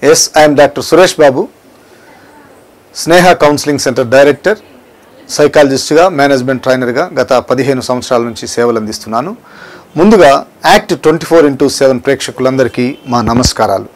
yes I'm doctor Suresh Babu Sneha counselling centre director సైకాలజిస్ట్గా management ట్రైనర్గా గత పదిహేను సంవత్సరాల నుంచి సేవలు అందిస్తున్నాను ముందుగా act twenty four into seven ప్రేక్షకులందరికీ మా నమస్కారాలు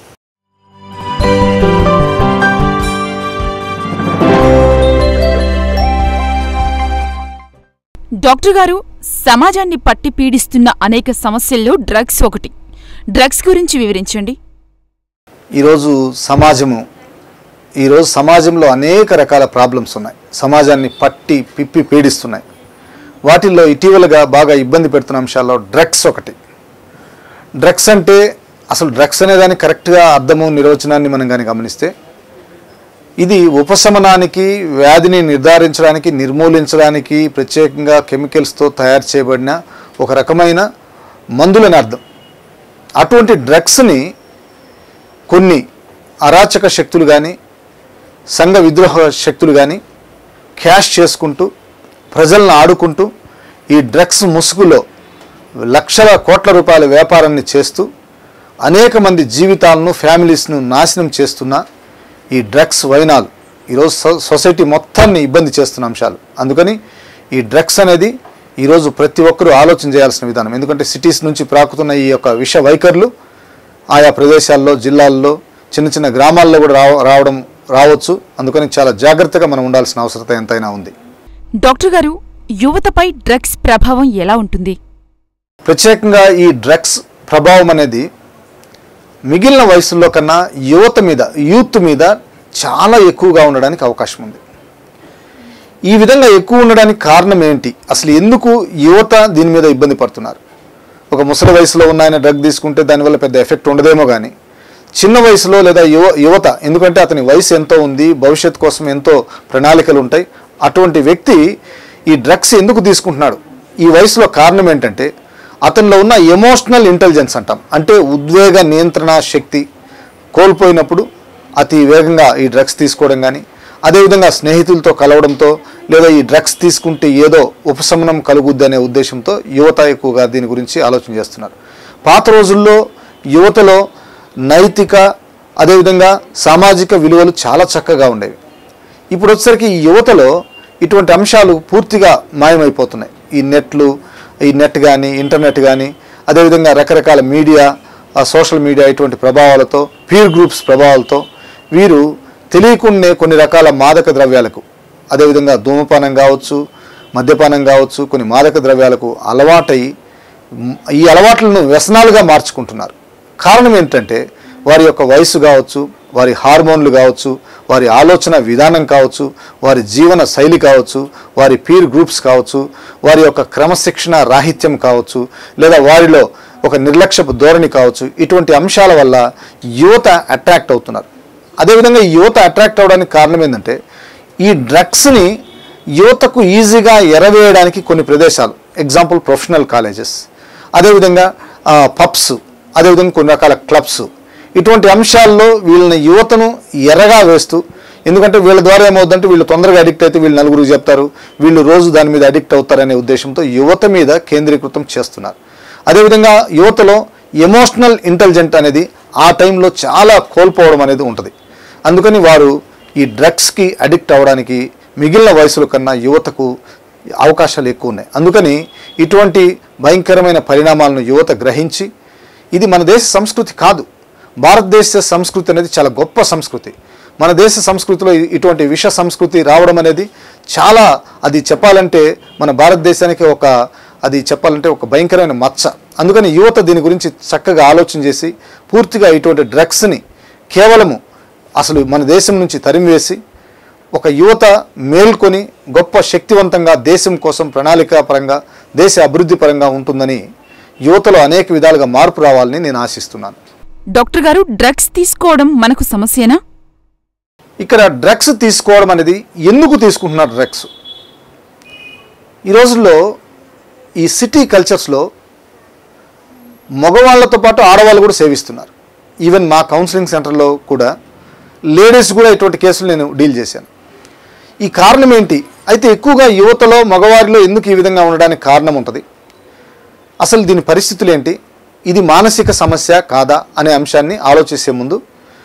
డాక్టర్ గారు సమాజాన్ని పట్టి పీడిస్తున్న అనేక సమస్యల్లో డ్రగ్స్ ఒకటి డ్రగ్స్ గురించి వివరించండి ఈరోజు సమాజము ఈరోజు సమాజంలో అనేక రకాల ప్రాబ్లమ్స్ ఉన్నాయి సమాజాన్ని పట్టి పిప్పి పీడిస్తున్నాయి వాటిల్లో ఇటీవలగా బాగా ఇబ్బంది పెడుతున్న అంశాల్లో డ్రగ్స్ ఒకటి డ్రగ్స్ అంటే అసలు డ్రగ్స్ అనే దానికి కరెక్ట్గా అర్థము నిర్వచనాన్ని మనం కానీ గమనిస్తే ఇది ఉపశమనానికి వ్యాధిని నిర్ధారించడానికి నిర్మూలించడానికి ప్రత్యేకంగా కెమికల్స్తో తయారు చేయబడిన ఒక రకమైన మందులని అర్థం అటువంటి డ్రగ్స్ని కొన్ని అరాచక శక్తులు కానీ సంఘ విద్రోహ శక్తులు కానీ క్యాష్ చేసుకుంటూ ప్రజలను ఆడుకుంటూ ఈ డ్రగ్స్ ముసుగులో లక్షల కోట్ల రూపాయల వ్యాపారాన్ని చేస్తూ అనేక మంది జీవితాలను ఫ్యామిలీస్ను నాశనం చేస్తున్న ఈ డ్రగ్స్ వైనాలు ఈరోజు సొ- సొసైటీ మొత్తాన్ని ఇబ్బంది చేస్తున్న అంశాలు అందుకని ఈ డ్రగ్స్ అనేది ఈరోజు ప్రతి ఒక్కరూ ఆలోచన చేయాల్సిన విధానం ఎందుకంటే సిటీస్ నుంచి ప్రాకుతున్న ఈ యొక్క విష వైఖరులు ఆయా ప్రదేశాల్లో జిల్లాల్లో చిన్న చిన్న గ్రామాల్లో కూడా రావ రావడం రావచ్చు అందుకని చాలా జాగ్రత్తగా మనం ఉండాల్సిన అవసరత ఎంతైనా ఉంది డాక్టర్ గారు యువతపై డ్రగ్స్ ప్రభావం ఎలా ఉంటుంది ప్రత్యేకంగా ఈ డ్రగ్స్ ప్రభావం అనేది మిగిలిన వయసుల్లో కన్నా యువత మీద యూత్ మీద చాలా ఎక్కువగా ఉండడానికి అవకాశం ఉంది ఈ విధంగా ఎక్కువ ఉండడానికి కారణం ఏంటి అసలు ఎందుకు యువత దీని మీద ఇబ్బంది పడుతున్నారు ఒక ముసలి వయసులో ఉన్న ఆయన డ్రగ్ తీసుకుంటే దానివల్ల పెద్ద ఎఫెక్ట్ ఉండదేమో కానీ చిన్న వయసులో లేదా యువ యువత ఎందుకంటే అతని వయసు ఎంతో ఉంది భవిష్యత్ కోసం ఎంతో ప్రణాళికలు ఉంటాయి అటువంటి వ్యక్తి ఈ డ్రగ్స్ ఎందుకు తీసుకుంటున్నాడు ఈ వయసులో కారణం ఏంటంటే అతనిలో ఉన్న ఎమోషనల్ ఇంటెలిజెన్స్ అంటాం అంటే ఉద్వేగ నియంత్రణ శక్తి కోల్పోయినప్పుడు అతి వేగంగా ఈ డ్రగ్స్ తీసుకోవడం కానీ అదేవిధంగా స్నేహితులతో కలవడంతో లేదా ఈ డ్రగ్స్ తీసుకుంటే ఏదో ఉపశమనం కలుగుద్ది అనే ఉద్దేశంతో యువత ఎక్కువగా దీని గురించి ఆలోచన చేస్తున్నారు పాత రోజుల్లో యువతలో నైతిక అదేవిధంగా సామాజిక విలువలు చాలా చక్కగా ఉండేవి ఇప్పుడు వచ్చేసరికి ఈ యువతలో ఇటువంటి అంశాలు పూర్తిగా మాయమైపోతున్నాయి ఈ నెట్లు ఈ నెట్ కానీ ఇంటర్నెట్ కానీ అదేవిధంగా రకరకాల మీడియా ఆ సోషల్ మీడియా ఇటువంటి ప్రభావాలతో పీర్ గ్రూప్స్ ప్రభావాలతో వీరు తెలియకుండానే కొన్ని రకాల మాదక ద్రవ్యాలకు అదేవిధంగా ధూమపానం కావచ్చు మద్యపానం కావచ్చు కొన్ని మాదక ద్రవ్యాలకు అలవాటై మ్, ఈ అలవాట్లను వ్యసనాలుగా మార్చుకుంటున్నారు కారణం ఏంటంటే వారి యొక్క వయసు కావచ్చు వారి హార్మోన్లు కావచ్చు వారి ఆలోచన విధానం కావచ్చు వారి జీవన శైలి కావచ్చు వారి పీర్ గ్రూప్స్ కావచ్చు వారి యొక్క క్రమశిక్షణ రాహిత్యం కావచ్చు లేదా వారిలో ఒక నిర్లక్ష్యపు ధోరణి కావచ్చు ఇటువంటి అంశాల వల్ల యువత అట్రాక్ట్ అవుతున్నారు అదేవిధంగా ఈ యువత అట్రాక్ట్ అవడానికి కారణం ఏంటంటే ఈ డ్రగ్స్ని యువతకు ఈజీగా ఎరవేయడానికి కొన్ని ప్రదేశాలు ఎగ్జాంపుల్ ప్రొఫెషనల్ కాలేజెస్ అదేవిధంగా పబ్స్ అదేవిధంగా కొన్ని రకాల క్లబ్స్ ఇటువంటి అంశాల్లో వీళ్ళని యువతను ఎర్రగా వేస్తూ ఎందుకంటే వీళ్ళ ద్వారా ఏమవుతుందంటే వీళ్ళు తొందరగా అడిక్ట్ అయితే వీళ్ళు నలుగురికి చెప్తారు వీళ్ళు రోజు దాని మీద అడిక్ట్ అవుతారనే ఉద్దేశంతో యువత మీద కేంద్రీకృతం చేస్తున్నారు అదేవిధంగా యువతలో ఎమోషనల్ ఇంటెలిజెంట్ అనేది ఆ టైంలో చాలా కోల్పోవడం అనేది ఉంటుంది అందుకని వారు ఈ డ్రగ్స్కి అడిక్ట్ అవ్వడానికి మిగిలిన వయసుల కన్నా యువతకు అవకాశాలు ఎక్కువ ఉన్నాయి అందుకని ఇటువంటి భయంకరమైన పరిణామాలను యువత గ్రహించి ఇది మన దేశ సంస్కృతి కాదు భారతదేశ సంస్కృతి అనేది చాలా గొప్ప సంస్కృతి మన దేశ సంస్కృతిలో ఇ- ఇటువంటి విష సంస్కృతి రావడం అనేది చాలా అది చెప్పాలంటే మన భారతదేశానికి ఒక అది చెప్పాలంటే ఒక భయంకరమైన మచ్చ అందుకని యువత దీని గురించి చక్కగా ఆలోచన చేసి పూర్తిగా ఇటువంటి డ్రగ్స్ని కేవలము అసలు మన దేశం నుంచి తరిమివేసి ఒక యువత మేల్కొని గొప్ప శక్తివంతంగా దేశం కోసం ప్రణాళికా పరంగా దేశ అభివృద్ధి పరంగా ఉంటుందని యువతలో అనేక విధాలుగా మార్పు రావాలని నేను ఆశిస్తున్నాను డాక్టర్ గారు డ్రగ్స్ తీసుకోవడం మనకు సమస్యేనా ఇక్కడ డ్రగ్స్ తీసుకోవడం అనేది ఎందుకు తీసుకుంటున్నారు డ్రగ్స్ ఈ రోజుల్లో ఈ సిటీ కల్చర్స్లో మగవాళ్ళతో పాటు ఆడవాళ్ళు కూడా సేవిస్తున్నారు ఈవెన్ మా కౌన్సిలింగ్ సెంటర్లో కూడా లేడీస్ కూడా ఇటువంటి కేసులు నేను డీల్ చేశాను ఈ కారణం ఏంటి అయితే ఎక్కువగా యువతలో మగవారిలో ఎందుకు ఈ విధంగా ఉండడానికి కారణం ఉంటుంది అసలు దీని పరిస్థితులు ఏంటి ఇది మానసిక సమస్య కాదా అనే అంశాన్ని ఆలోచించే ముందు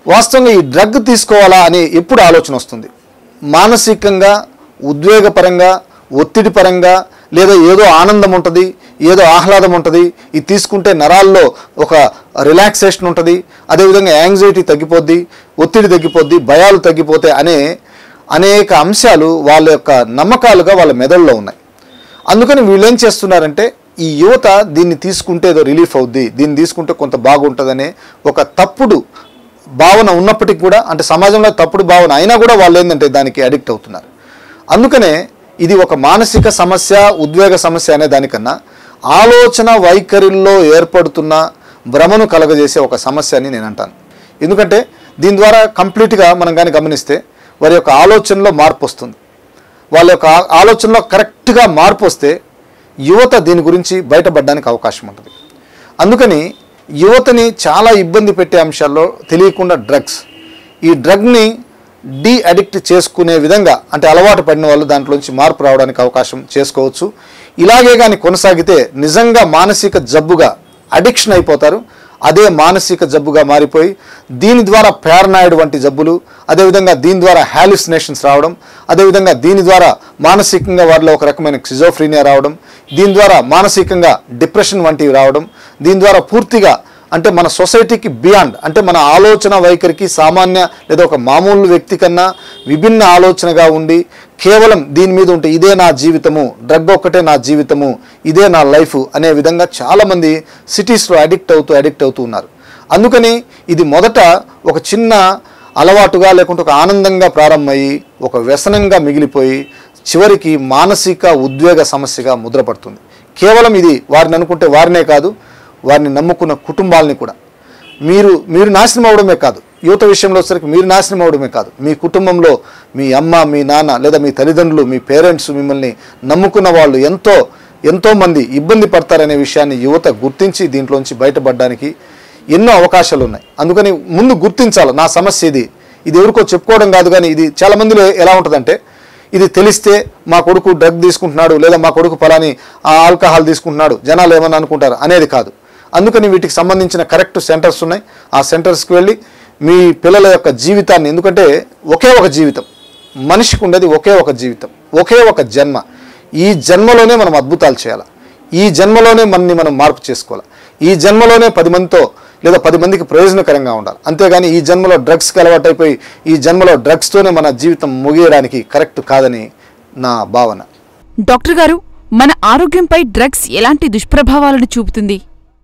వాస్తవంగా ఈ డ్రగ్ తీసుకోవాలా అని ఎప్పుడు ఆలోచన వస్తుంది మానసికంగా ఉద్వేగపరంగా ఒత్తిడి పరంగా లేదా ఏదో ఆనందం ఉంటుంది ఏదో ఆహ్లాదం ఉంటుంది ఇది తీసుకుంటే నరాల్లో ఒక రిలాక్సేషన్ ఉంటుంది అదేవిధంగా యాంగ్జైటీ తగ్గిపోద్ది ఒత్తిడి తగ్గిపోద్ది భయాలు తగ్గిపోతాయి అనే అనేక అంశాలు వాళ్ళ యొక్క నమ్మకాలుగా వాళ్ళ మెదడులో ఉన్నాయి అందుకని వీళ్ళు ఏం చేస్తున్నారంటే ఈ యువత దీన్ని తీసుకుంటే ఏదో రిలీఫ్ అవుద్ది దీన్ని తీసుకుంటే కొంత బాగుంటుందనే ఒక తప్పుడు భావన ఉన్నప్పటికీ కూడా అంటే సమాజంలో తప్పుడు భావన అయినా కూడా వాళ్ళు ఏంటంటే దానికి అడిక్ట్ అవుతున్నారు అందుకనే ఇది ఒక మానసిక సమస్య ఉద్వేగ సమస్య అనే దానికన్నా ఆలోచన వైఖరిల్లో ఏర్పడుతున్న భ్రమను కలగజేసే ఒక సమస్య అని నేను అంటాను ఎందుకంటే దీని ద్వారా కంప్లీట్గా మనం కానీ గమనిస్తే వారి యొక్క ఆలోచనలో మార్పు వస్తుంది వాళ్ళ యొక్క ఆ- ఆలోచనలో కరెక్ట్గా మార్పు వస్తే యువత దీని గురించి బయటపడడానికి అవకాశం ఉంటుంది అందుకని యువతని చాలా ఇబ్బంది పెట్టే అంశాల్లో తెలియకుండా డ్రగ్స్ ఈ డ్రగ్ని డీ అడిక్ట్ చేసుకునే విధంగా అంటే అలవాటు పడిన వాళ్ళు దాంట్లోంచి మార్పు రావడానికి అవకాశం చేసుకోవచ్చు ఇలాగే కానీ కొనసాగితే నిజంగా మానసిక జబ్బుగా అడిక్షన్ అయిపోతారు అదే మానసిక జబ్బుగా మారిపోయి దీని ద్వారా పారనాయిడ్ వంటి జబ్బులు అదేవిధంగా దీని ద్వారా హాలిసినేషన్స్ రావడం అదేవిధంగా దీని ద్వారా మానసికంగా వారిలో ఒక రకమైన క్సిజోఫ్రీనియా రావడం దీని ద్వారా మానసికంగా డిప్రెషన్ వంటివి రావడం దీని ద్వారా పూర్తిగా అంటే మన సొసైటీకి బియాండ్ అంటే మన ఆలోచన వైఖరికి సామాన్య లేదా ఒక మామూలు వ్యక్తి కన్నా విభిన్న ఆలోచనగా ఉండి కేవలం దీని మీద ఉంటే ఇదే నా జీవితము డ్రగ్ ఒక్కటే నా జీవితము ఇదే నా లైఫ్ అనే విధంగా చాలామంది సిటీస్లో అడిక్ట్ అవుతూ అడిక్ట్ అవుతూ ఉన్నారు అందుకని ఇది మొదట ఒక చిన్న అలవాటుగా లేకుంటే ఒక ఆనందంగా ప్రారంభమయ్యి ఒక వ్యసనంగా మిగిలిపోయి చివరికి మానసిక ఉద్వేగ సమస్యగా ముద్రపడుతుంది కేవలం ఇది వారిని అనుకుంటే వారినే కాదు వారిని నమ్ముకున్న కుటుంబాలని కూడా మీరు మీరు నాశనం అవడమే కాదు యువత విషయంలో వచ్చరికి మీరు నాశనం అవడమే కాదు మీ కుటుంబంలో మీ అమ్మ మీ నాన్న లేదా మీ తల్లిదండ్రులు మీ పేరెంట్స్ మిమ్మల్ని నమ్ముకున్న వాళ్ళు ఎంతో ఎంతో మంది ఇబ్బంది పడతారనే విషయాన్ని యువత గుర్తించి దీంట్లోంచి బయటపడడానికి ఎన్నో అవకాశాలు ఉన్నాయి అందుకని ముందు గుర్తించాలి నా సమస్య ఇది ఇది ఎవరికో చెప్పుకోవడం కాదు కానీ ఇది చాలా మందిలో ఎలా ఉంటుందంటే ఇది తెలిస్తే మా కొడుకు డ్రగ్ తీసుకుంటున్నాడు లేదా మా కొడుకు ఫలాని ఆ ఆల్కహాల్ తీసుకుంటున్నాడు జనాలు ఏమని అనుకుంటారు అనేది కాదు అందుకని వీటికి సంబంధించిన కరెక్ట్ సెంటర్స్ ఉన్నాయి ఆ సెంటర్స్కి వెళ్ళి మీ పిల్లల యొక్క జీవితాన్ని ఎందుకంటే ఒకే ఒక జీవితం మనిషికి ఉండేది ఒకే ఒక జీవితం ఒకే ఒక జన్మ ఈ జన్మలోనే మనం అద్భుతాలు చేయాలి ఈ జన్మలోనే మనని మనం మార్పు చేసుకోవాలి ఈ జన్మలోనే పది మందితో లేదా పది మందికి ప్రయోజనకరంగా ఉండాలి అంతేగాని ఈ జన్మలో డ్రగ్స్కి అలవాటైపోయి ఈ జన్మలో డ్రగ్స్తోనే మన జీవితం ముగియడానికి కరెక్ట్ కాదని నా భావన డాక్టర్ గారు మన ఆరోగ్యంపై డ్రగ్స్ ఎలాంటి దుష్ప్రభావాలను చూపుతుంది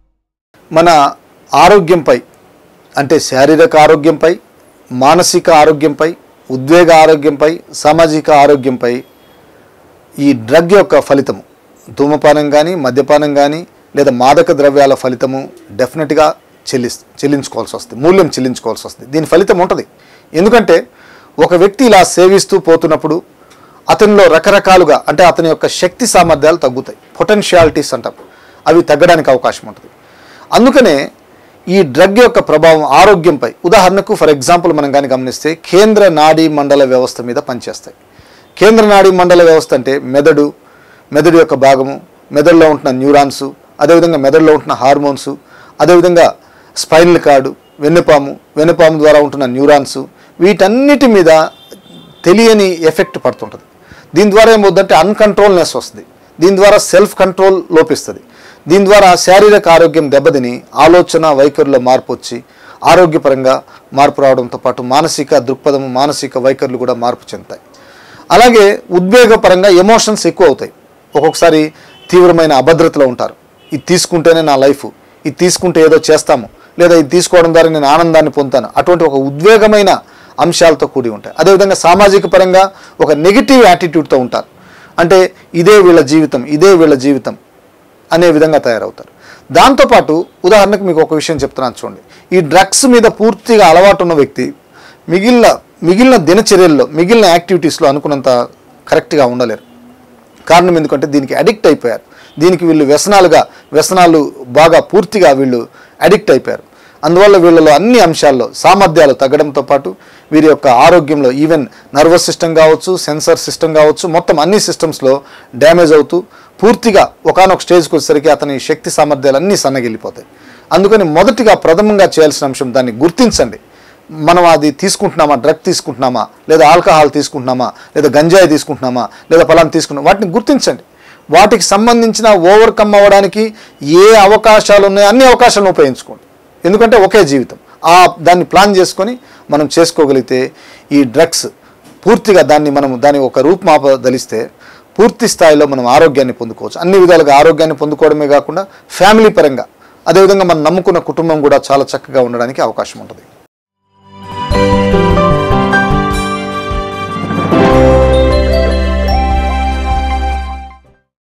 మన ఆరోగ్యంపై అంటే శారీరక ఆరోగ్యంపై మానసిక ఆరోగ్యంపై ఉద్వేగ ఆరోగ్యంపై సామాజిక ఆరోగ్యంపై ఈ డ్రగ్ యొక్క ఫలితము ధూమపానం కానీ మద్యపానం కానీ లేదా మాదక ద్రవ్యాల ఫలితము డెఫినెట్గా చెల్లి చెల్లించుకోవాల్సి వస్తుంది మూల్యం చెల్లించుకోవాల్సి వస్తుంది దీని ఫలితం ఉంటుంది ఎందుకంటే ఒక వ్యక్తి ఇలా సేవిస్తూ పోతున్నప్పుడు అతనిలో రకరకాలుగా అంటే అతని యొక్క శక్తి సామర్థ్యాలు తగ్గుతాయి పొటెన్షియాలిటీస్ అంటాం అవి తగ్గడానికి అవకాశం ఉంటుంది అందుకనే ఈ డ్రగ్ యొక్క ప్రభావం ఆరోగ్యంపై ఉదాహరణకు ఫర్ ఎగ్జాంపుల్ మనం కానీ గమనిస్తే కేంద్ర నాడీ మండల వ్యవస్థ మీద పనిచేస్తాయి కేంద్ర నాడీ మండల వ్యవస్థ అంటే మెదడు మెదడు యొక్క భాగము మెదడులో ఉంటున్న న్యూరాన్స్ అదేవిధంగా మెదడులో ఉంటున్న హార్మోన్స్ అదేవిధంగా స్పైనల్ కార్డు వెన్నుపాము వెన్నుపాము ద్వారా ఉంటున్న న్యూరాన్స్ వీటన్నిటి మీద తెలియని ఎఫెక్ట్ పడుతుంటుంది దీని ద్వారా ఏమవుతుందంటే అన్కంట్రోల్నెస్ వస్తుంది దీని ద్వారా సెల్ఫ్ కంట్రోల్ లోపిస్తుంది దీని ద్వారా శారీరక ఆరోగ్యం దెబ్బతిని ఆలోచన వైఖరిలో మార్పు వచ్చి ఆరోగ్యపరంగా మార్పు రావడంతో పాటు మానసిక దృక్పథం మానసిక వైఖరులు కూడా మార్పు చెందుతాయి అలాగే ఉద్వేగపరంగా ఎమోషన్స్ ఎక్కువ అవుతాయి ఒక్కొక్కసారి తీవ్రమైన అభద్రతలో ఉంటారు ఇది తీసుకుంటేనే నా లైఫ్ ఇది తీసుకుంటే ఏదో చేస్తాము లేదా ఇది తీసుకోవడం ద్వారా నేను ఆనందాన్ని పొందుతాను అటువంటి ఒక ఉద్వేగమైన అంశాలతో కూడి ఉంటాయి అదేవిధంగా సామాజిక పరంగా ఒక నెగిటివ్ యాటిట్యూడ్తో ఉంటారు అంటే ఇదే వీళ్ళ జీవితం ఇదే వీళ్ళ జీవితం అనే విధంగా తయారవుతారు దాంతోపాటు ఉదాహరణకు మీకు ఒక విషయం చెప్తున్నాను చూడండి ఈ డ్రగ్స్ మీద పూర్తిగా అలవాటు ఉన్న వ్యక్తి మిగిలిన మిగిలిన దినచర్యల్లో మిగిలిన యాక్టివిటీస్లో అనుకున్నంత కరెక్ట్గా ఉండలేరు కారణం ఎందుకంటే దీనికి అడిక్ట్ అయిపోయారు దీనికి వీళ్ళు వ్యసనాలుగా వ్యసనాలు బాగా పూర్తిగా వీళ్ళు అడిక్ట్ అయిపోయారు అందువల్ల వీళ్ళలో అన్ని అంశాల్లో సామర్థ్యాలు తగ్గడంతో పాటు వీరి యొక్క ఆరోగ్యంలో ఈవెన్ నర్వస్ సిస్టమ్ కావచ్చు సెన్సర్ సిస్టమ్ కావచ్చు మొత్తం అన్ని సిస్టమ్స్లో డ్యామేజ్ అవుతూ పూర్తిగా ఒకనొక స్టేజ్కి వచ్చేసరికి అతని శక్తి సామర్థ్యాలు అన్నీ సన్నగిల్లిపోతాయి అందుకని మొదటిగా ప్రథమంగా చేయాల్సిన అంశం దాన్ని గుర్తించండి మనం అది తీసుకుంటున్నామా డ్రగ్ తీసుకుంటున్నామా లేదా ఆల్కహాల్ తీసుకుంటున్నామా లేదా గంజాయి తీసుకుంటున్నామా లేదా ఫలాన్ని తీసుకుంటున్నామా వాటిని గుర్తించండి వాటికి సంబంధించిన ఓవర్కమ్ అవ్వడానికి ఏ అవకాశాలు ఉన్నాయో అన్ని అవకాశాలను ఉపయోగించుకోండి ఎందుకంటే ఒకే జీవితం ఆ దాన్ని ప్లాన్ చేసుకొని మనం చేసుకోగలిగితే ఈ డ్రగ్స్ పూర్తిగా దాన్ని మనం దాని ఒక రూపుమాపదలిస్తే పూర్తి స్థాయిలో మనం ఆరోగ్యాన్ని పొందుకోవచ్చు అన్ని విధాలుగా ఆరోగ్యాన్ని పొందుకోవడమే కాకుండా ఫ్యామిలీ పరంగా అదేవిధంగా మనం నమ్ముకున్న కుటుంబం కూడా చాలా చక్కగా ఉండడానికి అవకాశం ఉంటుంది